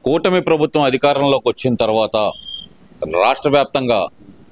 కూటమి ప్రభుత్వం అధికారంలోకి వచ్చిన తర్వాత రాష్ట్ర వ్యాప్తంగా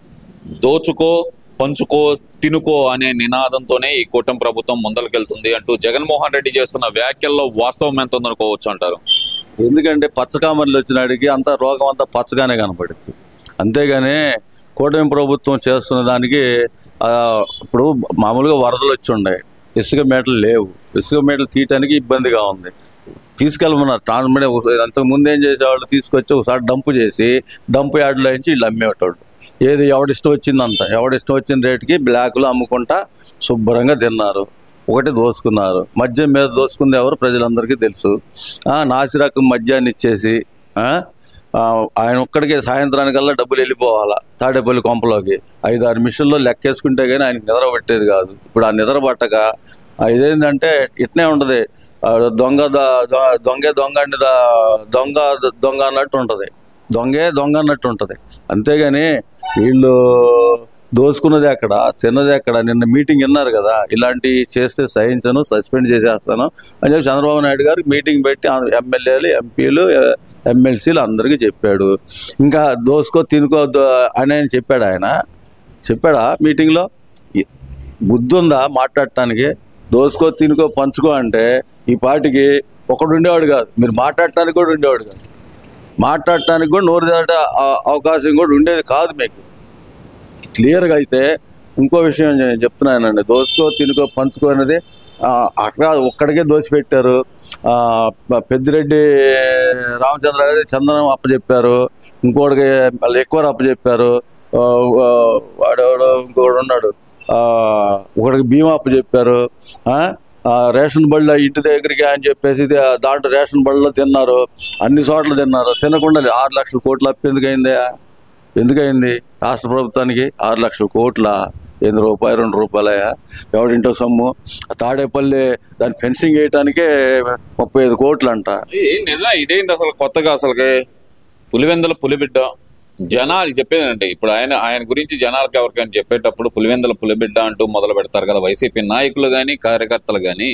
దోచుకో పంచుకో తినుకో అనే నినాదంతోనే ఈ కూటమి ప్రభుత్వం ముందలకెళ్తుంది అంటూ జగన్మోహన్ రెడ్డి చేస్తున్న వ్యాఖ్యల్లో వాస్తవం ఎంత ఉందనుకోవచ్చు అంటారు ఎందుకంటే పచ్చకామర్లు వచ్చినాడికి అంతా రోగం అంతా పచ్చగానే కనపడుతుంది అంతేగాని కూటమి ప్రభుత్వం చేస్తున్న దానికి ఆ, ఇప్పుడు మామూలుగా వరదలు వచ్చి ఉన్నాయి ఇసుక మేటలు లేవు ఇసుక మేటలు తీయటానికి ఇబ్బందిగా ఉంది తీసుకెళ్ళమన్నారు ట్రాన్స్మిట్ అంతకుముందు ఏం చేసేవాళ్ళు తీసుకొచ్చి ఒకసారి డంపు చేసి డంప్ యార్డ్లో నుంచి వీళ్ళు అమ్మేటోళ్ళు ఏది ఎవడిష్టం వచ్చిందంత ఎవడిష్టం వచ్చిన రేటుకి బ్లాక్లో అమ్ముకుంటా శుభ్రంగా తిన్నారు ఒకటి దోసుకున్నారు మద్యం మీద దోసుకుంది ఎవరు ప్రజలందరికీ తెలుసు ఆ, నాసిరకం మద్యాన్ని ఇచ్చేసి ఆ, ఆ, ఆయన ఒక్కడికి సాయంత్రానికల్లా డబ్బులు వెళ్ళిపోవాలా తాడేపల్లి కొంపలోకి ఐదు ఆరు మిషన్లో లెక్కేసుకుంటే కానీ ఆయనకి నిద్ర పట్టేది కాదు ఇప్పుడు ఆ నిద్ర పట్టక ఆ, ఇదేంటంటే ఇట్నే ఉంటుంది ఆ, దొంగ ద- దొ- దొంగే దొంగ అండి ద- దొంగ దొంగ అన్నట్టు ఉంటుంది దొంగే దొంగ అన్నట్టు ఉంటుంది అంతేగాని వీళ్ళు దోసుకున్నది ఎక్కడ తిన్నది ఎక్కడ నిన్న మీటింగ్ విన్నారు కదా ఇలాంటి చేస్తే సహించను సస్పెండ్ చేసేస్తాను అని చెప్పి చంద్రబాబు నాయుడు గారు మీటింగ్ పెట్టి ఎమ్మెల్యేలు ఎంపీలు ఎమ్మెల్సీలు అందరికీ చెప్పాడు ఇంకా దోసుకో తినుకో దో- అని ఆయన చెప్పాడు ఆయన చెప్పాడా మీటింగ్లో ఈ- బుద్ధి ఉందా మాట్లాడటానికి దోసుకో తినుకో పంచుకో అంటే ఈ పాటికి ఒకడు ఉండేవాడు కాదు మీరు మాట్లాడటానికి కూడా ఉండేవాడు కాదు మాట్లాడటానికి కూడా నోరు దాట అవకాశం కూడా ఉండేది కాదు మీకు క్లియర్గా అయితే ఇంకో విషయం నేను చెప్తున్నానండి దోసుకో తినుకో పంచుకో అనేది ఆ, అక్కడ ఒక్కడికే దోసి పెట్టారు ఆ, ప- పెద్దిరెడ్డి రామచంద్ర గారి చందనం అప్పచెప్పారు ఇంకోటికి మళ్ళీ ఎక్కువ అప్పచెప్పారు ఆ, ఆ, వాడెవడో ఇంకోడు ఉన్నాడు ఆ, ఒకడికి బీమా అప్పచెప్పారు ఆ, ఆ, రేషన్ బళ్ళ ఇంటి దగ్గరికి అని చెప్పేసి ఇది దాంట్లో రేషన్ బళ్ళలో తిన్నారు అన్ని చోట్ల తిన్నారు తినకుండా ఆరు లక్షల కోట్లు అప్పు ఎందుకు అయిందా ఎందుకయింది రాష్ట్ర ప్రభుత్వానికి ఆరు లక్షల కోట్ల ఎనిమిది రూపాయలు రెండు రూపాయలయా ఎవడింటో సొమ్ము ఆ తాడేపల్లి దాని ఫెన్సింగ్ వేయటానికే ముప్పై ఐదు కోట్లు అంట ఏ నిజం ఇదేంది అసలు కొత్తగా అసలుకి పులివెందుల పులిబిడ్డ జనాలు చెప్పేదండి ఇప్పుడు ఆయన ఆయన గురించి జనాలకు ఎవరికైనా చెప్పేటప్పుడు పులివెందుల పులిబిడ్డ అంటూ మొదలు పెడతారు కదా వైసీపీ నాయకులు కానీ కార్యకర్తలు కానీ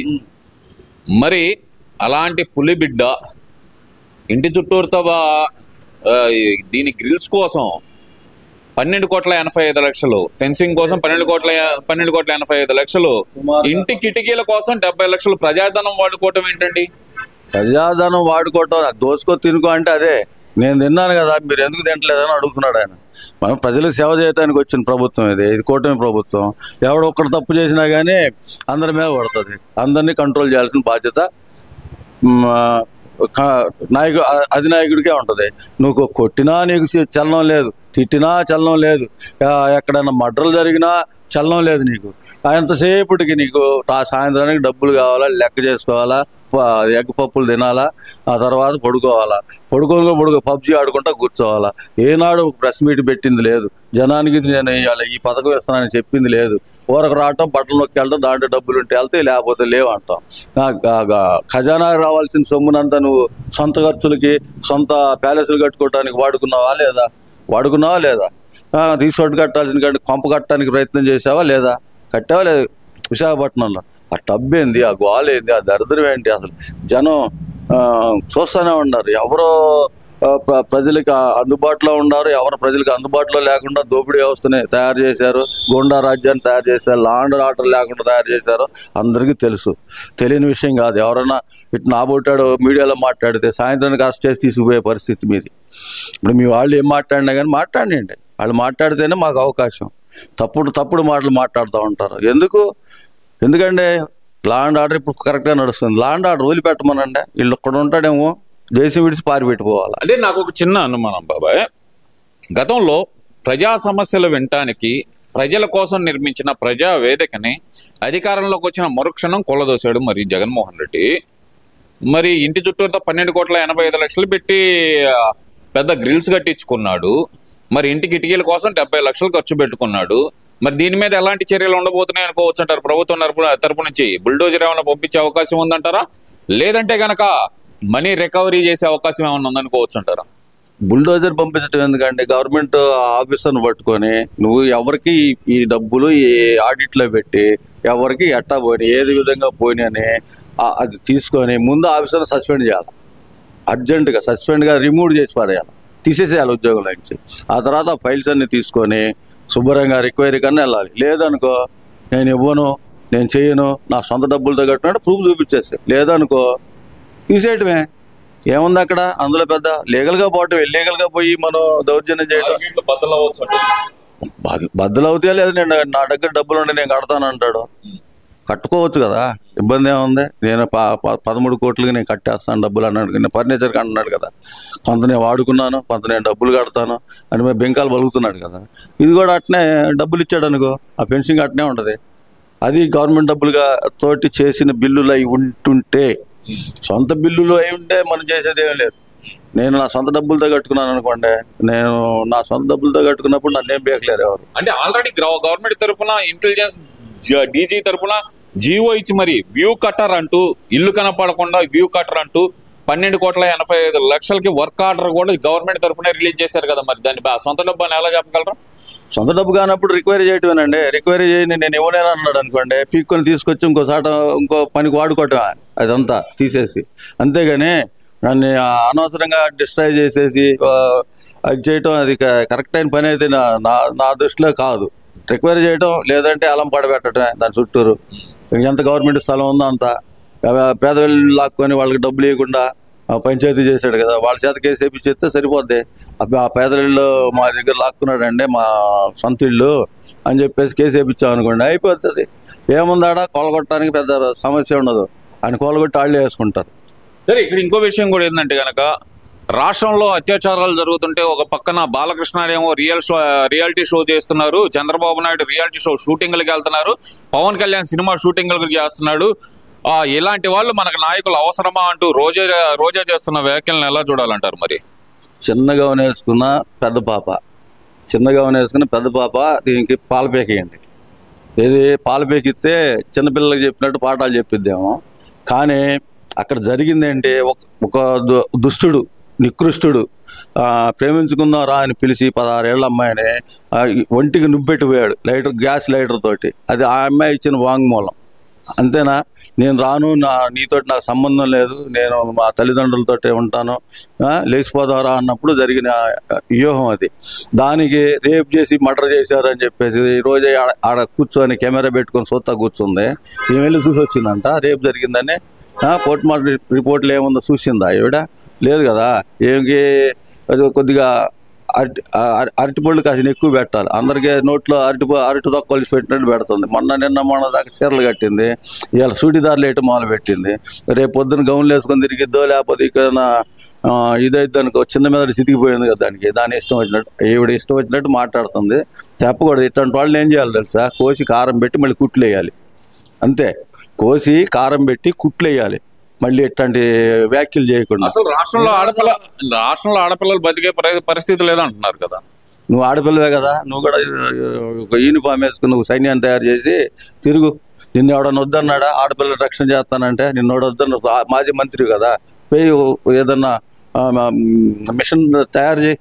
మరి అలాంటి పులిబిడ్డ ఇంటి చుట్టూరుతో బా- ఆ, ఈ- దీని గ్రిల్స్ కోసం పన్నెండు కోట్ల ఎనభై ఐదు లక్షలు ఫెన్సింగ్ కోసం పన్నెండు కోట్ల పన్నెండు కోట్ల ఎనభై ఐదు లక్షలు ఇంటి కిటికీల కోసం డెబ్బై లక్షలు ప్రజాధనం వాడుకోవటం ఏంటండి ప్రజాధనం వాడుకోవటం అది దోసుకో తినుకో అంటే అదే నేను తిన్నాను కదా మీరు ఎందుకు తింటలేదని అడుగుతున్నాడు ఆయన మనం ప్రజలకు సేవ చేయడానికి వచ్చిన ప్రభుత్వం ఇది ఇది కూటమి ప్రభుత్వం ఎవడు ఒక్కడు తప్పు చేసినా కానీ అందరి మీద పడుతుంది అందరినీ కంట్రోల్ చేయాల్సిన బాధ్యత మ్, క- నాయకు అ- అధినాయకుడికే ఉంటుంది నువ్వు కొట్టినా నీకు చి- చలనం లేదు తిట్టినా చలనం లేదు ఆ, ఎక్కడైనా మడ్రలు జరిగినా చలనం లేదు నీకు ఎంతసేపటికి నీకు తా- సాయంత్రానికి డబ్బులు కావాలా లెక్క చేసుకోవాలా ప- ఎగ్ పప్పులు తినాలా ఆ తర్వాత పడుకోవాలా పడుకోని పడుకో పబ్జి ఆడుకుంటా కూర్చోవాలా ఏనాడు ప్రెస్ మీట్ పెట్టింది లేదు జనానికి ఇది నేను ఇవాళ ఈ పథకం ఇస్తానని చెప్పింది లేదు ఊరకు రావటం బట్టలు నొక్కి వెళ్ళటం దాంట్లో డబ్బులు ఉంటే వెళ్తే లేకపోతే లేవు అంటాం నా- గా- గా- ఖజానాకు రావాల్సిన సొమ్మునంతా నువ్వు సొంత ఖర్చులకి సొంత ప్యాలెస్లు కట్టుకోవడానికి వాడుకున్నావా లేదా వాడుకున్నావా లేదా ఆ, రిసార్ట్ కట్టాల్సిన కంటే కొంప కట్టడానికి ప్రయత్నం చేసావా లేదా కట్టావా లేదు విశాఖపట్నంలో ఆ టబ్ ఏంది ఆ గోల ఏంది ఆ దరిద్రం ఏంటి అసలు జనం ఆ, చూస్తూనే ఉన్నారు ఎవరో ఆ, ప్ర- ప్రజలకు ఆ అందుబాటులో ఉన్నారు ఎవరు ప్రజలకు అందుబాటులో లేకుండా దోపిడీ వ్యవస్థని తయారు చేశారు గోండా రాజ్యాన్ని తయారు చేశారు లాండ్ ఆర్డర్ లేకుండా తయారు చేశారు అందరికీ తెలుసు తెలియని విషయం కాదు ఎవరైనా ఇటు నాబోటాడు మీడియాలో మాట్లాడితే సాయంత్రానికి అరెస్ట్ చేసి తీసుకుపోయే పరిస్థితి మీది ఇప్పుడు మీ వాళ్ళు ఏం మాట్లాడినా కానీ మాట్లాడండి వాళ్ళు మాట్లాడితేనే మాకు అవకాశం తప్పుడు తప్పుడు మాటలు మాట్లాడుతూ ఉంటారు ఎందుకు ఎందుకంటే లా అండ్ ఆర్డర్ ఇప్పుడు కరెక్ట్గా నడుస్తుంది లా అండ్ ఆర్డర్ వదిలిపెట్టమనండి వీళ్ళు ఇక్కడ ఉంటాడేమో దేశం విడిచి పారిపెట్టిపోవాలి అంటే నాకు ఒక చిన్న అనుమానం బాబాయ్ గతంలో ప్రజా సమస్యలు వినటానికి ప్రజల కోసం నిర్మించిన ప్రజా వేదికని అధికారంలోకి వచ్చిన మరుక్షణం కొల్లదోశాడు మరి జగన్మోహన్ రెడ్డి మరి ఇంటి చుట్టూతో పన్నెండు కోట్ల ఎనభై ఐదు లక్షలు పెట్టి ఆ, పెద్ద గ్రిల్స్ కట్టించుకున్నాడు మరి ఇంటి కిటికీల కోసం డెబ్బై లక్షలు ఖర్చు పెట్టుకున్నాడు మరి దీని మీద ఎలాంటి చర్యలు ఉండబోతున్నాయి అనుకోవచ్చు అంటారు ప్రభుత్వం తరపు తరపు నుంచి బుల్డోజర్ ఏమైనా పంపించే అవకాశం ఉందంటారా లేదంటే గనక మనీ రికవరీ చేసే అవకాశం ఏమైనా ఉందనుకోవచ్చు అంటారా బుల్డోజర్ పంపించడం ఎందుకంటే గవర్నమెంట్ ఆఫీసర్ని పట్టుకొని నువ్వు ఎవరికి ఈ- ఈ డబ్బులు ఈ ఆడిట్లో పెట్టి ఎవరికి ఎట్టా పోయినాయి ఏది విధంగా పోయినాయని ఆ- అది తీసుకొని ముందు ఆఫీసర్ని సస్పెండ్ చేయాలి అర్జెంటుగా సస్పెండ్గా రిమూవ్ చేసి పడేయాలి తీసేసేయాలి ఉద్యోగంలో నుంచి ఆ తర్వాత ఆ ఫైల్స్ అన్ని తీసుకొని శుభ్రంగా రిక్వైరీ కన్నా వెళ్ళాలి లేదనుకో నేను ఇవ్వను నేను చేయను నా సొంత డబ్బులతో కట్టినట్టు ప్రూఫ్ చూపించేస్తే లేదనుకో తీసేయటమే ఏముంది అక్కడ అందులో పెద్ద లీగల్గా పోవటం ఇల్లీగల్గా పోయి మనం దౌర్జన్యం చేయడం బద్దలు అవ్వచ్చు బద్- బద్దలు అవుతాయా లేదు నేను నా దగ్గర డబ్బులు ఉండి నేను కడతాను అంటాడు కట్టుకోవచ్చు కదా ఇబ్బంది ఏముంది నేను ప- ప- పదమూడు కోట్లకి నేను కట్టేస్తాను డబ్బులు అన్నాడు నేను ఫర్నిచర్కి అంటున్నాడు కదా కొంత నేను వాడుకున్నాను కొంత నేను డబ్బులు కడతాను అని మేము బెంకాలు బలుగుతున్నాడు కదా ఇది కూడా అట్నే డబ్బులు ఇచ్చాడు అనుకో ఆ పెన్షన్ అట్నే ఉంటుంది అది గవర్నమెంట్ డబ్బులుగా తోటి చేసిన బిల్లులు అయి ఉంటుంటే సొంత బిల్లులు అయి ఉంటే మనం చేసేది ఏం లేదు నేను నా సొంత డబ్బులతో కట్టుకున్నాను అనుకోండి నేను నా సొంత డబ్బులతో కట్టుకున్నప్పుడు నన్ను ఏం బేకలేరు ఎవరు అంటే ఆల్రెడీ గవర్నమెంట్ తరఫున ఇంటెలిజెన్స్ డీజీ తరఫున జీవో ఇచ్చి మరి వ్యూ కట్టర్ అంటూ ఇల్లు కనపడకుండా వ్యూ కట్టర్ అంటూ పన్నెండు కోట్ల ఎనభై ఐదు లక్షలకి వర్క్ ఆర్డర్ కూడా గవర్నమెంట్ తరఫున రిలీజ్ చేశారు కదా మరి దాన్ని బా- సొంత డబ్బు అని ఎలా చెప్పగలరా సొంత డబ్బు కానప్పుడు రిక్వైరీ చేయటమేనండి రిక్వైరీ చేయని నేను ఇవ్వలేను అన్నాడు అనుకోండి పీక్కొని తీసుకొచ్చి ఇంకో సాట ఇంకో పనికి వాడుకోవటం అదంతా తీసేసి అంతేగాని నన్ను అనవసరంగా డిస్ట్రాయ్ చేసేసి ఆ, అది చేయటం అది క- కరెక్ట్ అయిన పని అయితే నా నా- నా దృష్టిలో కాదు రిక్వైరీ చేయటం లేదంటే అలం పడబెట్టడమే దాని చుట్టూరు ఎంత గవర్నమెంట్ స్థలం ఉందో అంత పేదవాళ్ళు లాక్కొని వాళ్ళకి డబ్బులు ఇవ్వకుండా ఆ పంచాయతీ చేశాడు కదా వాళ్ళ చేత కేసు వేపించేస్తే సరిపోద్ది అబ్బా, ఆ పేదరిళ్ళు మా దగ్గర లాక్కున్నాడండి మా సొంత ఇల్లు అని చెప్పేసి కేసు వేపించాం అనుకోండి అయిపోతుంది ఏముందాడా కొలగొట్టడానికి పెద్ద సమస్య ఉండదు ఆయన కొలగొట్టి వాళ్ళే వేసుకుంటారు సరే ఇక్కడ ఇంకో విషయం కూడా ఏంటంటే కనుక రాష్ట్రంలో అత్యాచారాలు జరుగుతుంటే ఒక పక్కన బాలకృష్ణ ఏమో రియల్ షో రియాలిటీ షో చేస్తున్నారు చంద్రబాబు నాయుడు రియాలిటీ షో షూటింగ్లకు వెళ్తున్నారు పవన్ కళ్యాణ్ సినిమా షూటింగ్లకు చేస్తున్నాడు ఆ, ఇలాంటి వాళ్ళు మనకు నాయకులు అవసరమా అంటూ రోజా రోజా చేస్తున్న వ్యాఖ్యలను ఎలా చూడాలంటారు మరి చిన్నగా వేసుకున్న పెద్ద పాప చిన్నగా వేసుకున్న పెద్ద పాప దీనికి పాల పేకేయండి ఏది పాల పేకిస్తే చిన్నపిల్లలకి చెప్పినట్టు పాఠాలు చెప్పిద్దేమో కానీ అక్కడ జరిగింది ఏంటి ఒక ఒక దు- దుష్టుడు నికృష్టుడు ఆ, ప్రేమించుకుందాం రా అని పిలిచి పదహారేళ్ల అమ్మాయిని ఆ, ఒంటికి నుబ్బెట్టిపోయాడు లైటర్ గ్యాస్ లైటర్ తోటి అది ఆ అమ్మాయి ఇచ్చిన వాంగ్మూలం అంతేనా నేను రాను నా నీతోటి నాకు సంబంధం లేదు నేను మా తల్లిదండ్రులతోటే ఉంటాను ఆ, లేచిపోదారా అన్నప్పుడు జరిగిన ఆ, వ్యూహం అది దానికి రేప్ చేసి మర్డర్ చేశారు అని చెప్పేసి ఈ రోజే ఆడ ఆడ కూర్చొని కెమెరా పెట్టుకొని సొత్తా కూర్చుంది ఈమె వెళ్ళి చూసి వచ్చిందంట రేపు జరిగిందని పోస్ట్ మార్టం రిపోర్ట్లు ఏముందో చూసిందా ఈవిడ లేదు కదా ఏమికి అది కొద్దిగా అరటి అర- అరటిపళ్ళు కాసిన ఎక్కువ పెట్టాలి అందరికీ నోట్లో అరటి ప- అరటి తొక్కలు పెట్టినట్టు పెడుతుంది మొన్న నిన్న మొన్న దాకా చీరలు కట్టింది ఇవాళ సూటిదారులు వేయటం మొదలు పెట్టింది రేపు పొద్దున గౌన్లు వేసుకొని తిరిగిద్దో లేకపోతే ఇక్కడ ఇదైతే అనుకో చిన్న మీద చితికిపోయింది కదా దానికి దాని ఇష్టం వచ్చినట్టు ఈవిడ ఇష్టం వచ్చినట్టు మాట్లాడుతుంది చెప్పకూడదు ఇట్లాంటి వాళ్ళని ఏం చేయాలి తెలుసా కోసి కారం పెట్టి మళ్ళీ కుట్లు వేయాలి అంతే కోసి కారం పెట్టి కుట్లు వేయాలి మళ్ళీ ఇట్లాంటి వ్యాఖ్యలు చేయకుండా అసలు రాష్ట్రంలో ఆడపిల్ల రాష్ట్రంలో ఆడపిల్లలు బతికే పరి- పరిస్థితి లేదంటున్నారు కదా నువ్వు ఆడపిల్లవే కదా నువ్వు కూడా ఒక యూనిఫామ్ వేసుకుని నువ్వు సైన్యాన్ని తయారు చేసి తిరుగు నిన్ను ఎవడన్నా వద్దన్నాడా ఆడపిల్లల రక్షణ చేస్తానంటే నిన్ను వద్దన్న మాజీ మంత్రి కదా పోయి ఏదన్నా ఆ, మ- మిషన్ తయారు చేయి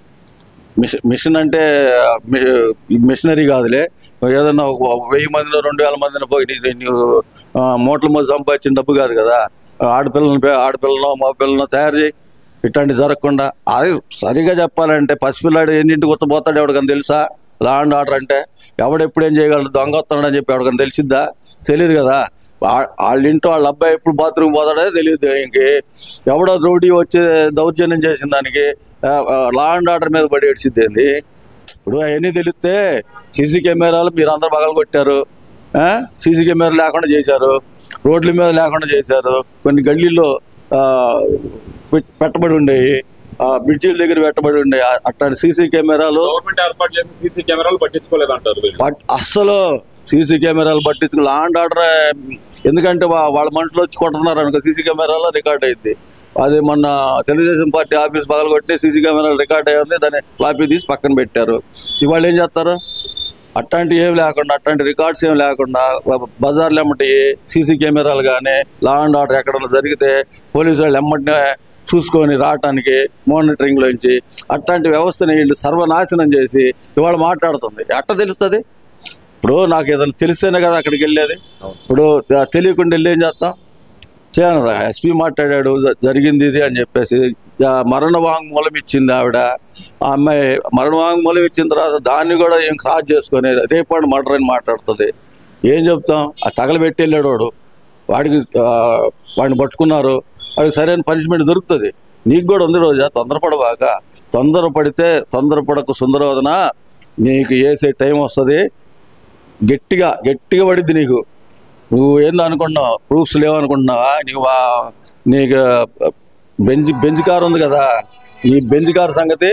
మిషన్ మిషన్ అంటే మి- మిషనరీ కాదులే ఏదన్నా ఒక వెయ్యి మందిలో రెండు వేల మందిని పోయి నీ- నీవు ఆ, మూటల మీద సంపాదించిన డబ్బు కాదు కదా ఆడపిల్లలను పే- ఆడపిల్లను మా పిల్లలను తయారు చేయి ఇట్లాంటి జరగకుండా అది సరిగా చెప్పాలంటే పసిపిల్లాడు ఎన్నింటికి ఉత్తపోతాడు ఎవడికని తెలుసా లా అండ్ ఆర్డర్ అంటే ఎవడెప్పుడు ఏం చేయగలడు దొంగ వస్తాడని చెప్పి ఎవడికని తెలిసిద్దా తెలియదు కదా వా- వాళ్ళ ఇంట్లో వాళ్ళ అబ్బాయి ఎప్పుడు బాత్రూమ్ పోతాడో తెలియదు ఇంకే ఎవడో రౌడీ వచ్చి దౌర్జన్యం చేసిన దానికి లా అండ్ ఆర్డర్ మీద పడి ఏడ్చిద్దేంది ఇప్పుడు అవన్నీ తెలిస్తే సీసీ కెమెరాలు మీరు అందరు పగలు కొట్టారు సీసీ కెమెరా లేకుండా చేశారు రోడ్ల మీద లేకుండా చేశారు కొన్ని గల్లీల్లో ఆ, పెట్- పెట్టబడి ఉండేవి బ్రిడ్జిల దగ్గర పెట్టబడి ఉండేవి ఆ- అట్లాంటి సీసీ కెమెరాలు గవర్నమెంట్ ఏర్పాటు చేసిన సీసీ కెమెరాలు పట్టించుకోలేదు అంటారు వీళ్ళు. బట్ అస్సలు సీసీ కెమెరాలు పట్టించుకుని లా అండ్ ఆర్డర్ ఎందుకంటే వా- వాళ్ళ మనుషులు వచ్చి కొడుతున్నారు అనుకో సీసీ కెమెరాలో రికార్డ్ అయింది అది మొన్న తెలుగుదేశం పార్టీ ఆఫీస్ పగలగొట్టి సీసీ కెమెరాలు రికార్డ్ అయ్యింది దాన్ని ఫ్లాపీ తీసి పక్కన పెట్టారు ఇవాళ ఏం చేస్తారు అట్లాంటి ఏం లేకుండా అట్లాంటి రికార్డ్స్ ఏం లేకుండా బజార్లు ఎమ్మటి సీసీ కెమెరాలు కానీ లా అండ్ ఆర్డర్ ఎక్కడన్నా జరిగితే పోలీసు వాళ్ళు ఎమ్మటినే చూసుకొని రావటానికి మానిటరింగ్లోంచి అట్లాంటి వ్యవస్థని వీళ్ళు సర్వనాశనం చేసి ఇవాళ మాట్లాడుతుంది ఎట్ట తెలుస్తుంది ఇప్పుడు నాకు ఏదైనా తెలిస్తేనే కదా అక్కడికి వెళ్ళేది ఇప్పుడు తె- తెలియకుండా వెళ్ళి ఏం చేస్తాం చేయను ఎస్పీ మాట్లాడాడు జ- జరిగింది ఇది అని చెప్పేసి ఆ మరణ వాంగ్మూలం ఇచ్చింది ఆవిడ ఆ అమ్మాయి మరణ వాంగ్మూలం ఇచ్చిన తర్వాత దాన్ని కూడా ఏం క్రాస్ చేసుకొని రేపాడు మర్డర్ అని మాట్లాడుతుంది ఏం చెప్తాం ఆ తగలబెట్టి వెళ్ళాడు వాడు వాడికి ఆ, వాడిని పట్టుకున్నారు వాడికి సరైన పనిష్మెంట్ దొరుకుతుంది నీకు కూడా ఉంది రోజా తొందరపడబాక తొందరపడితే తొందరపడకు సుందరవదన నీకు వేసే టైం వస్తుంది గట్టిగా గట్టిగా పడిద్ది నీకు నువ్వు ఏందో అనుకుంటున్నావు ప్రూఫ్స్ లేవనుకుంటున్నావా నీకు వా- నీకు బెంజ్ బెంజ్ కార్ ఉంది కదా నీ బెంజ్ కార్ సంగతి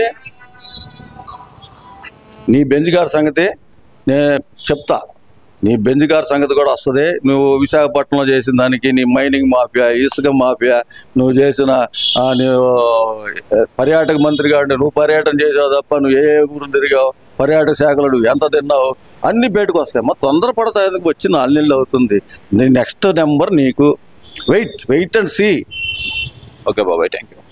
నీ బెంజ్ కార్ సంగతి నేను చెప్తా నీ బెంజ్ కార్ సంగతి కూడా వస్తుంది నువ్వు విశాఖపట్నంలో చేసిన దానికి నీ మైనింగ్ మాఫియా ఇసుక మాఫియా నువ్వు చేసిన ఆ, నువ్వు ఆ, పర్యాటక మంత్రి కాబట్టి నువ్వు పర్యటన చేసావు తప్ప నువ్వు ఏ ఏ ఊరు తిరిగావు పర్యాటక శాఖలో నువ్వు ఎంత తిన్నావు అన్ని బయటకు వస్తాయి మరి తొందరపడతాయి ఎందుకు వచ్చి నాలుగు నెలలు అవుతుంది నీ నెక్స్ట్ నెంబర్ నీకు wait wait and see okay బాబాయ్ థ్యాంక్ యూ